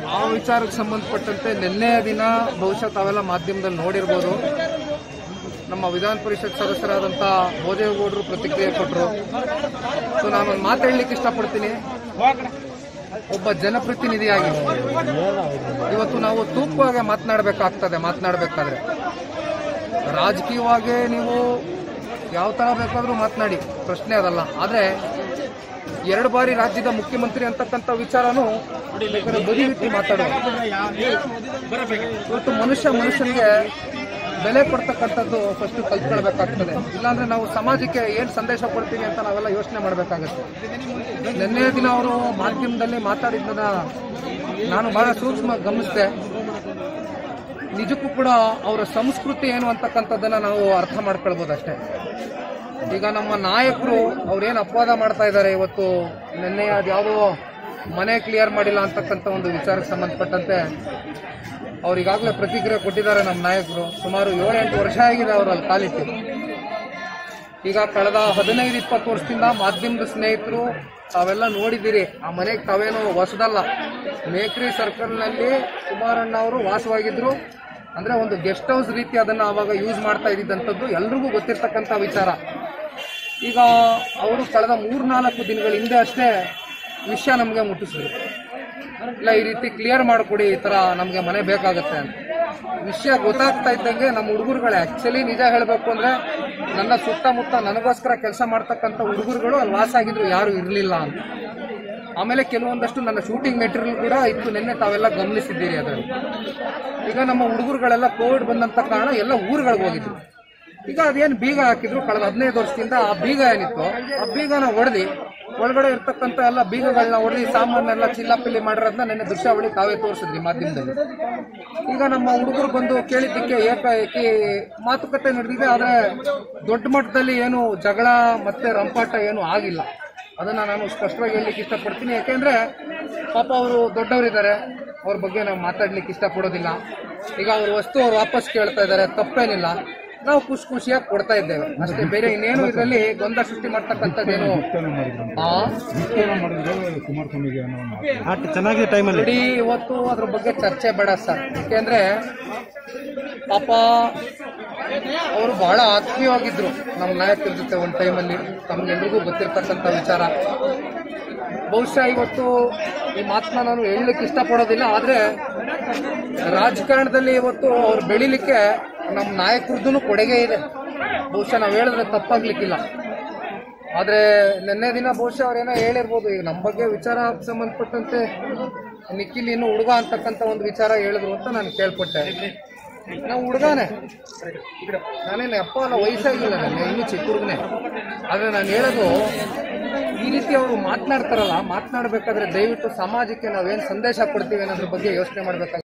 ಆ ವಿಚಾರಕ್ಕೆ ಸಂಬಂಧಪಟ್ಟಂತೆ ನಿನ್ನೆಯ ದಿನ ಬಹುಶಃ ತಾವೆಲ್ಲ ಮಾಧ್ಯಮದಲ್ಲಿ ನೋಡಿರ್ಬೋದು ನಮ್ಮ ವಿಧಾನ ಪರಿಷತ್ ಸದಸ್ಯರಾದಂಥ ಭೋಜೇಗೌಡರು ಪ್ರತಿಕ್ರಿಯೆ ಕೊಟ್ಟರು ಸೊ ನಾನು ಒಂದು ಮಾತು ಹೇಳಲಿಕ್ಕೆ ಇಷ್ಟಪಡ್ತೀನಿ ಒಬ್ಬ ಜನಪ್ರತಿನಿಧಿಯಾಗಿ ಇವತ್ತು ನಾವು ತೂಕವಾಗಿ ಮಾತನಾಡಬೇಕಾಗ್ತದೆ ಮಾತನಾಡಬೇಕಾದ್ರೆ ರಾಜಕೀಯವಾಗಿ ನೀವು ಯಾವ ಥರ ಬೇಕಾದರೂ ಮಾತನಾಡಿ ಪ್ರಶ್ನೆ ಅದಲ್ಲ ಆದರೆ ಎರಡು ಬಾರಿ ರಾಜ್ಯದ ಮುಖ್ಯಮಂತ್ರಿ ಅಂತಕ್ಕಂಥ ವಿಚಾರನೂ ಬೇಕಾದ್ರೆ ಬದಿಗಿಟ್ಟು ಮಾತಾಡುವ ಇವತ್ತು ಮನುಷ್ಯ ಮನುಷ್ಯನಿಗೆ ಬೆಲೆ ಕೊಡ್ತಕ್ಕಂಥದ್ದು ಫಸ್ಟ್ ಕಲ್ತ್ಕೊಳ್ಬೇಕಾಗ್ತದೆ ಇಲ್ಲಾಂದ್ರೆ ನಾವು ಸಮಾಜಕ್ಕೆ ಏನು ಸಂದೇಶ ಕೊಡ್ತೀವಿ ಅಂತ ನಾವೆಲ್ಲ ಯೋಚನೆ ಮಾಡಬೇಕಾಗುತ್ತೆ ನಿನ್ನೆ ದಿನ ಅವರು ಮಾಧ್ಯಮದಲ್ಲಿ ಮಾತಾಡಿದ್ದನ್ನ ನಾನು ಬಹಳ ಸೂಕ್ಷ್ಮ ಗಮನಿಸಿದೆ ನಿಜಕ್ಕೂ ಕೂಡ ಅವರ ಸಂಸ್ಕೃತಿ ಏನು ಅಂತಕ್ಕಂಥದ್ದನ್ನ ನಾವು ಅರ್ಥ ಮಾಡ್ಕೊಳ್ಬೋದು ಅಷ್ಟೇ ಈಗ ನಮ್ಮ ನಾಯಕರು ಅವ್ರೇನು ಅಪವಾದ ಮಾಡ್ತಾ ಇದ್ದಾರೆ ಇವತ್ತು ನಿನ್ನೆ ಅದ್ಯಾವುದೋ ಮನೆ ಕ್ಲಿಯರ್ ಮಾಡಿಲ್ಲ ಅಂತಕ್ಕಂಥ ಒಂದು ವಿಚಾರಕ್ಕೆ ಸಂಬಂಧಪಟ್ಟಂತೆ ಅವ್ರು ಈಗಾಗಲೇ ಪ್ರತಿಕ್ರಿಯೆ ಕೊಟ್ಟಿದ್ದಾರೆ ನಮ್ಮ ನಾಯಕರು ಸುಮಾರು ಏಳೆಂಟು ವರ್ಷ ಆಗಿದೆ ಅವರು ಅಲ್ಲಿ ಕಾಲಿಟ್ಟು ಈಗ ಕಳೆದ ಹದಿನೈದು ಇಪ್ಪತ್ತು ವರ್ಷದಿಂದ ಮಾಧ್ಯಮದ ಸ್ನೇಹಿತರು ತಾವೆಲ್ಲ ನೋಡಿದ್ದೀರಿ ಆ ಮನೆಗೆ ತಾವೇನು ಹೊಸದಲ್ಲ ಮೇಕ್ರಿ ಸರ್ಕಲ್ನಲ್ಲಿ ಕುಮಾರಣ್ಣ ಅವರು ವಾಸವಾಗಿದ್ರು ಅಂದ್ರೆ ಒಂದು ಗೆಸ್ಟ್ ಹೌಸ್ ರೀತಿ ಅದನ್ನ ಅವಾಗ ಯೂಸ್ ಮಾಡ್ತಾ ಇದ್ದಿದ್ದಂಥದ್ದು ಎಲ್ರಿಗೂ ಗೊತ್ತಿರ್ತಕ್ಕಂಥ ವಿಚಾರ ಈಗ ಅವರು ಕಳೆದ ಮೂರ್ನಾಲ್ಕು ದಿನಗಳ ಹಿಂದೆ ಅಷ್ಟೇ ವಿಷಯ ನಮಗೆ ಮುಟ್ಟಿಸಿದ್ರು ಇಲ್ಲ ಈ ರೀತಿ ಕ್ಲಿಯರ್ ಮಾಡಿಕೊಡಿ ಈ ತರ ನಮಗೆ ಮನೆ ಬೇಕಾಗುತ್ತೆ ಅಂತ ವಿಷಯ ಗೊತ್ತಾಗ್ತಾ ಇದ್ದಂಗೆ ನಮ್ಮ ಹುಡುಗರುಗಳೇ ಆಕ್ಚುಲಿ ನಿಜ ಹೇಳಬೇಕು ಅಂದ್ರೆ ನನ್ನ ಸುತ್ತಮುತ್ತ ನನಗೋಸ್ಕರ ಕೆಲಸ ಮಾಡ್ತಕ್ಕಂಥ ಹುಡುಗರುಗಳು ಅಲ್ಲಿ ವಾಸ ಆಗಿದ್ರು ಯಾರು ಇರಲಿಲ್ಲ ಅಂತ ಆಮೇಲೆ ಕೆಲವೊಂದಷ್ಟು ನನ್ನ ಶೂಟಿಂಗ್ ಮೆಟೀರಿಯಲ್ ಕೂಡ ಇತ್ತು ನಿನ್ನೆ ತಾವೆಲ್ಲ ಗಮನಿಸಿದ್ದೀರಿ ಅದರಲ್ಲಿ ಈಗ ನಮ್ಮ ಹುಡುಗರುಗಳೆಲ್ಲ ಕೋವಿಡ್ ಬಂದಂತ ಕಾರಣ ಎಲ್ಲ ಊರುಗಳಿಗೆ ಹೋಗಿದ್ರು ಈಗ ಅದೇನು ಬೀಗ ಹಾಕಿದ್ರು ಕಳೆದ ಹದಿನೈದು ವರ್ಷದಿಂದ ಆ ಬೀಗ ಏನಿತ್ತು ಆ ಬೀಗನ ಹೊಡೆದಿ ಒಳಗಡೆ ಇರ್ತಕ್ಕಂಥ ಎಲ್ಲ ಬೀಗಗಳನ್ನ ಹೊಡೆದಿ ಸಾಮಾನೆಲ್ಲ ಚಿಲ್ಲಾಪಿಲ್ಲಿ ಮಾಡಿರೋದನ್ನ ನಿನ್ನೆ ದೃಶ್ಯಾವಳಿ ತಾವೇ ತೋರಿಸಿದ್ರಿ ಮಾಧ್ಯಮದಲ್ಲಿ ಈಗ ನಮ್ಮ ಹುಡುಗರು ಬಂದು ಕೇಳಿದ್ದಕ್ಕೆ ಏಕಾಏಕಿ ಮಾತುಕತೆ ನಡೆದಿದೆ ಆದ್ರೆ ದೊಡ್ಡ ಮಟ್ಟದಲ್ಲಿ ಏನು ಜಗಳ ಮತ್ತೆ ರಂಪಾಟ ಏನು ಆಗಿಲ್ಲ ಅದನ್ನ ನಾನು ಸ್ಪಷ್ಟವಾಗಿ ಹೇಳಲಿಕ್ಕೆ ಇಷ್ಟಪಡ್ತೀನಿ ಯಾಕೆಂದ್ರೆ ಪಾಪ ಅವರು ದೊಡ್ಡವರಿದ್ದಾರೆ ಅವ್ರ ಬಗ್ಗೆ ನಾವು ಮಾತಾಡ್ಲಿಕ್ಕೆ ಇಷ್ಟಪಡೋದಿಲ್ಲ ಈಗ ಅವ್ರ ವಸ್ತು ಅವ್ರು ವಾಪಸ್ ಕೇಳ್ತಾ ಇದ್ದಾರೆ ತಪ್ಪೇನಿಲ್ಲ ನಾವು ಖುಷಿ ಖುಷಿಯಾಗಿ ಕೊಡ್ತಾ ಇದ್ದೇವೆ ಅಷ್ಟೇ ಬೇರೆ ಇನ್ನೇನು ಇದರಲ್ಲಿ ಗೊಂದಲ ಸೃಷ್ಟಿ ಮಾಡ್ತಕ್ಕಂಥದ್ದೇನು ಆ ಕುಮಾರಸ್ವಾಮಿಗೆ ಅನ್ನೋ ಒಂದು ಮಾತು. ಆಟ ಚೆನ್ನಾಗಿದೆ ಟೈಮಲ್ಲಿ ನೋಡಿ ಇವತ್ತು ಅದ್ರ ಬಗ್ಗೆ ಚರ್ಚೆ ಬೇಡ ಸರ್ ಯಾಕೆಂದ್ರೆ ಪಾಪ ಅವರು ಬಹಳ ಆತ್ಮೀಯವಾಗಿದ್ರು ನಮ್ಮ ನಾಯಕರ ಜೊತೆ ಒಂದು ಟೈಮಲ್ಲಿ ತಮ್ಗೆಲ್ರಿಗೂ ಗೊತ್ತಿರ್ತಕ್ಕಂಥ ವಿಚಾರ ಬಹುಶಃ ಇವತ್ತು ಈ ಮಾತನ್ನ ನಾನು ಹೇಳಲಿಕ್ಕೆ ಇಷ್ಟಪಡೋದಿಲ್ಲ ಆದ್ರೆ ರಾಜಕಾರಣದಲ್ಲಿ ಇವತ್ತು ಅವ್ರು ಬೆಳಿಲಿಕ್ಕೆ ನಮ್ಮ ನಾಯಕರದ್ದು ಕೊಡುಗೆ ಇದೆ ಬಹುಶಃ ನಾವು ಹೇಳಿದ್ರೆ ತಪ್ಪಾಗ್ಲಿಕ್ಕಿಲ್ಲ ಆದ್ರೆ ನಿನ್ನೆ ದಿನ ಬಹುಶಃ ಅವ್ರೇನೋ ಹೇಳಿರ್ಬೋದು ಈಗ ನಮ್ಮ ಬಗ್ಗೆ ವಿಚಾರ ಸಂಬಂಧಪಟ್ಟಂತೆ ನಿಖಿಲ್ ಇನ್ನು ಹುಡುಗ ಅಂತಕ್ಕಂಥ ಒಂದು ವಿಚಾರ ಹೇಳಿದ್ರು ಅಂತ ನಾನು ಕೇಳ್ಪಟ್ಟೆ ನಾವು ಹುಡುಗಾನೆ ನಾನೇನು ಅಪ್ಪ ಅಲ್ಲ ವಯಸ್ಸಾಗಿಲ್ಲ ನನಗೆ ಇನ್ನೂ ಚಿಕ್ಕ ಹುಡುಗನೇ ಆದ್ರೆ ನಾನು ಹೇಳೋದು ಈ ರೀತಿ ಅವರು ಮಾತನಾಡ್ತಾರಲ್ಲ ಮಾತನಾಡಬೇಕಾದ್ರೆ ದಯವಿಟ್ಟು ಸಮಾಜಕ್ಕೆ ನಾವೇನು ಸಂದೇಶ ಕೊಡ್ತೀವಿ ಅನ್ನೋದ್ರ ಬಗ್ಗೆ ಯೋಚನೆ ಮಾಡ್ಬೇಕಾಗುತ್ತೆ